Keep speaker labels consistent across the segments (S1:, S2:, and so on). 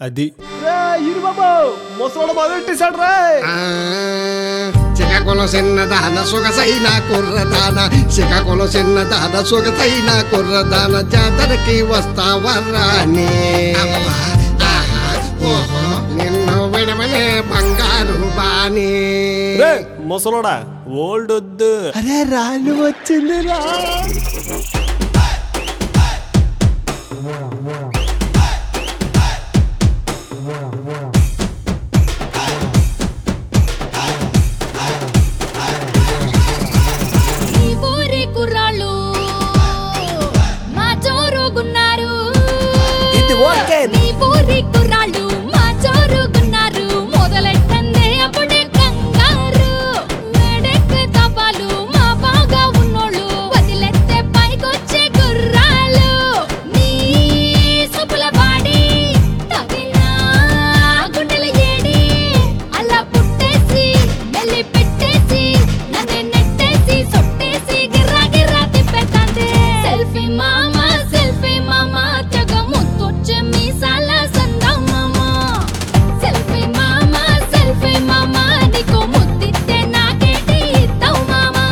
S1: అది
S2: ఇరుబాబు ముసలోడు మొదలెట్టేశాడు రా
S3: ఆ, శ్రీకాకుళం చిన్నదాన సొగసైన కుర్రదాన శ్రీకాకుళం చిన్నదాన సొగసైన కుర్రదాన జాతరకి వస్తావా రాని ఓహో నిన్ను విడవలే బంగారు బాని
S1: రే ముసలోడా ఓల్డ్ వద్దు
S2: అరే రాను వచ్చింది రా
S4: ఈ ఊరి కుర్రాళ్ళు మా జోరుగున్నారు
S2: ఇది ఓకే.
S4: ఈ ఊరి కుర్రాళ్ళు మా జోరుగున్నారు మొదలెట్టందే అప్పుడే కంగారు వేడెక్కే తపాలు మా బాగా ఉన్నోళ్ళు వదిలేస్తే పైకొచ్చే గుర్రాలు నీ సుపుల బాడి తగిలిన గుండెల ఏడి అలా పుట్టేసి మెల్లి పెట్టేసి నన్ను నెట్టేసి సొట్టేసి గిర్రా గిర్రా తిప్పేతాంది సెల్ఫీ మామా సెల్ఫీ మామా తెగ ముత్తొచ్చే మీసాల సందా మామా సెల్ఫీ మామా సెల్ఫీ మామా నీకు ముద్దిస్తే నాకేటి ఇస్తావు మామా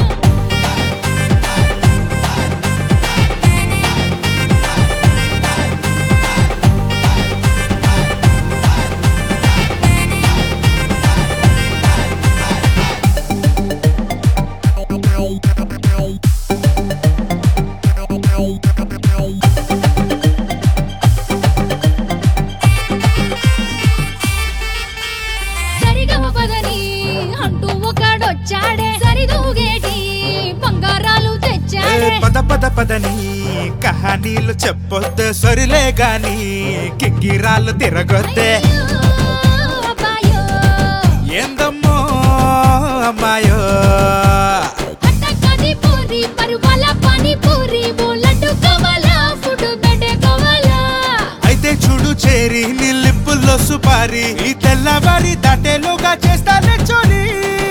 S4: సరిగమ పదని అంటూ ఒకడొచ్చాడే సరిదూగేటి బంగారాలు
S5: ఏ
S4: తెచ్చాడే
S5: పద పద పదని కహానీలు చెప్పొద్దు సరిలే గాని కిక్కిరాలు తిరగొద్దే
S4: అయ్యో, అబ్బాయో,
S5: ఏందమ్మో అమ్మాయో
S4: అట్టక్కది పూరి పరువాల పానీ పూరి ఓ లడ్డు కావాలా ఫుడ్ బెడ్డే కావాలా
S5: అయితే చూడు చేరి నీ లిప్పుల్లో సుపారి ఈ తెల్లవారి దాటేలోగా చేస్తానే చోరీ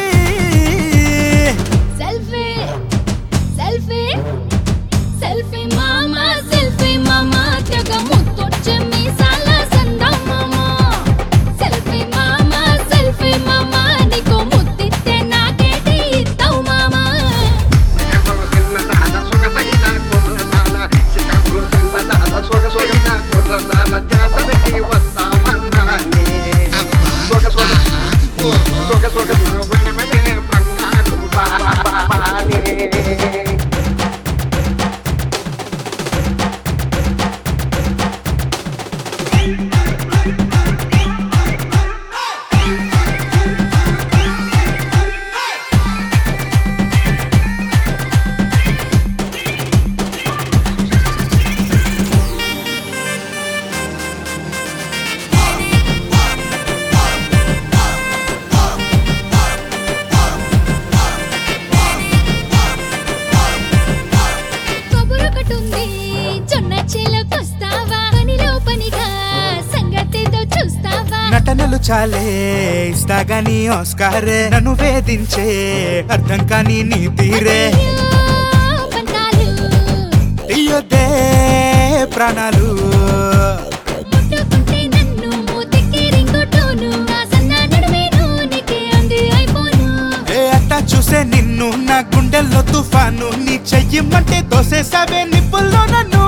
S4: సెల్ఫీ సెల్ఫీ సెల్ఫీ మామా సెల్ఫీ మామా తెగ ముత్తొచ్చే మీసాల సందా మామా సెల్ఫీ మామా సెల్ఫీ మామా నీకు ముద్దిస్తే నాకేటి ఇస్తావు మామా
S3: శ్రీకాకుళం చిన్నదాన సొగసైన కుర్రదాన శ్రీకాకుళం చిన్నదాన సొగసైన కుర్రదాన జాతరకి వస్తావా రాని సొగ సొగ సొగ సొగ విడవలే బంగారు బాని
S4: కబురొకటుంది జొన్న చేలోకొస్తావా పనిలో పనిగా సంగతితో చూస్తావా
S5: నటనలు చాలే ఇస్తా గాని ఆస్కారే నన్ను వేధించే అర్థం కాని నీ తీరే
S4: అయ్యో, పన్నాలు
S5: ఇయ్యొద్దే ప్రాణాలు
S4: ముట్టుకుంటే నన్ను మూతికి రింగుటోను నా సన్న నడుమేను నీకే అంది అయిపోను
S5: ఏ అట్టా చూసే నిన్ను నా గుండెల్లో తుఫాను నీ చెయ్యమంటే దోసేసావే నిప్పుల్లో నన్ను